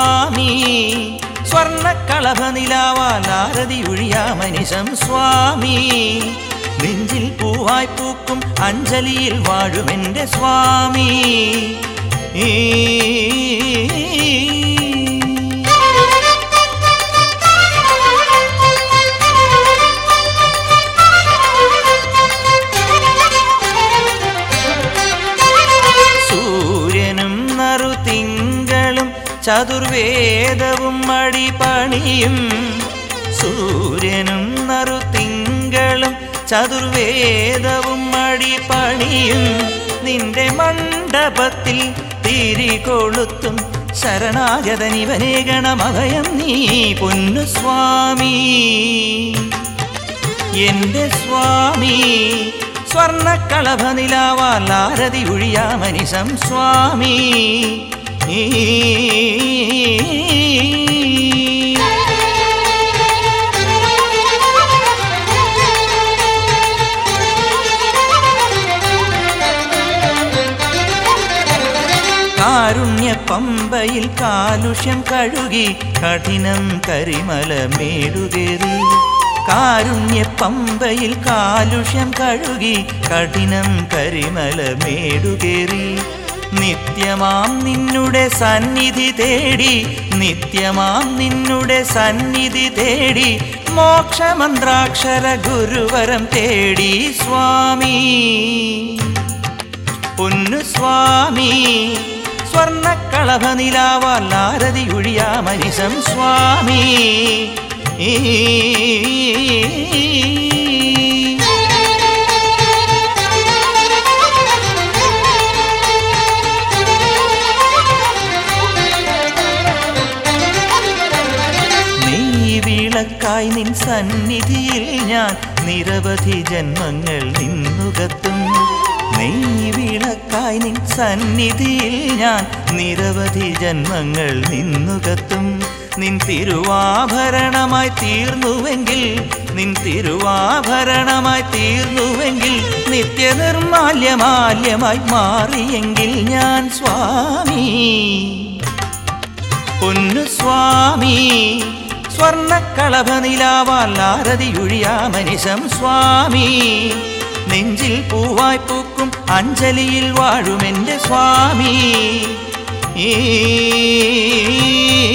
സ്വാമി സ്വർണ്ണക്കളഭ നിലാവാൽ ആരതി ഒഴിയാമനിശം സ്വാമി നെഞ്ചിൽ പൂവായി പൂക്കും അഞ്ജലിയിൽ വാഴുമെന്റെ സ്വാമി ഈ സൂര്യനും നറുതിങ്കളും ചതുർവേദവും അടിപണിയും സൂര്യനും നറുതിങ്കളും ചതുർവേദവും അടിപണിയും നിന്റെ മണ്ഡപത്തിൽ തിരി കൊളുത്തും ശരണാഗതനിവനേ ഗണമഭയം നീ പൊന്നു സ്വാമി എന്റെ സ്വാമി സ്വർണ്ണക്കളഭ നിലാവാൽ ആരതി ഒഴിയാമനിശം സ്വാമി ഈ കാരുണ്യ പമ്പയിൽ കാലുഷ്യം കഴുകി കഠിനം കരിമല മേടുകേറി കാരുണ്യ പമ്പയിൽ കാലുഷ്യം കഴുകി കഠിനം കരിമല മേടുകേറി നിത്യമാം നിന്നുടെ സന്നിധി തേടി നിത്യമാം നിന്നുടെ സന്നിധി തേടി മോക്ഷമന്ത്രാക്ഷര ഗുരുവരം തേടി സ്വാമി പൊന്നു സ്വാമി സ്വർണ്ണക്കളഭ നിലാവാൽ ആരതി ഒഴിയാമനിശം സ്വാമി ഈ നീ വിളക്കായി നിൻ സന്നിധിയിൽ ഞാൻ നിരവധി ജന്മങ്ങൾ നിന്നുകത്തും നീ വിളക്കായി നിൻ സന്നിധിയിൽ ഞാൻ നിരവധി ജന്മങ്ങൾ നിന്നുകത്തും നിൻ തിരുവാഭരണമായി തീർന്നുവെങ്കിൽ നിൻ തിരുവാഭരണമായി തീർന്നുവെങ്കിൽ നിത്യനിർമാല്യമാല്യമായി മാറിയെങ്കിൽ ഞാൻ സ്വാമി പൊന്നു സ്വാമി സ്വർണ്ണക്കളഭ നിലാവാൽ ആരതി ഒഴിയാമനിശം സ്വാമി നെഞ്ചിൽ പൂവായി പൂക്കും അഞ്ജലിയിൽ വാഴുമെന്റെ സ്വാമി ഈ